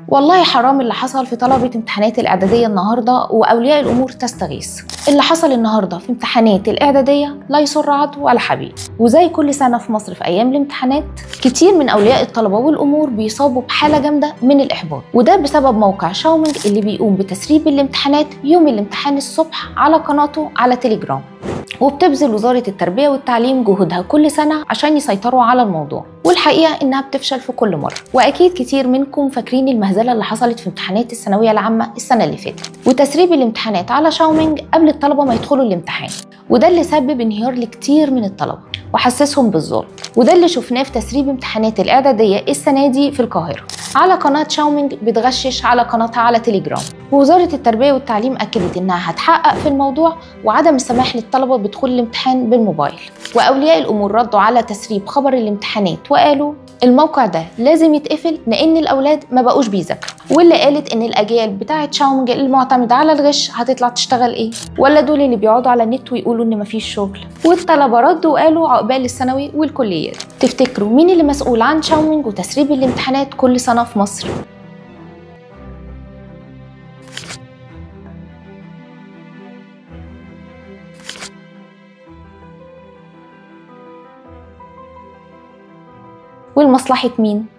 والله حرام اللي حصل في طلبة امتحانات الإعدادية النهاردة وأولياء الأمور تستغيث اللي حصل النهاردة في امتحانات الإعدادية لا يسر عدو ولا حبيب وزي كل سنة في مصر في أيام الامتحانات كتير من أولياء الطلبة والأمور بيصابوا بحالة جامدة من الإحباط وده بسبب موقع شاومينج اللي بيقوم بتسريب الامتحانات يوم الامتحان الصبح على قناته على تليجرام وبتبذل وزارة التربية والتعليم جهودها كل سنة عشان يسيطروا على الموضوع والحقيقة إنها بتفشل في كل مرة وأكيد كتير منكم فاكرين المهزلة اللي حصلت في امتحانات الثانوية العامة السنة اللي فاتت وتسريب الامتحانات على شاومينج قبل الطلبة ما يدخلوا الامتحان وده اللي سبب انهيار لكتير من الطلبة وحسسهم بالظلم وده اللي شفناه في تسريب امتحانات الإعدادية السنة دي في القاهرة على قناة شاومينج بتغشش على قناتها على تليجرام ووزارة التربية والتعليم أكدت إنها هتحقق في الموضوع وعدم السماح للطلبة بدخول الامتحان بالموبايل وأولياء الأمور ردوا على تسريب خبر الامتحانات وقالوا الموقع ده لازم يتقفل لأن الأولاد ما بقوش بيذاكروا واللي قالت إن الأجيال بتاعة شاومينج المعتمدة على الغش هتطلع تشتغل إيه ولا دول اللي بيقعدوا على النت ويقولوا إن مفيش شغل والطلبة ردوا وقالوا عقبال الثانوي والكليات تفتكروا مين اللي مسؤول عن شاومينج وتسريب الامتحانات كل سنة في مصر ولمصلحة مين؟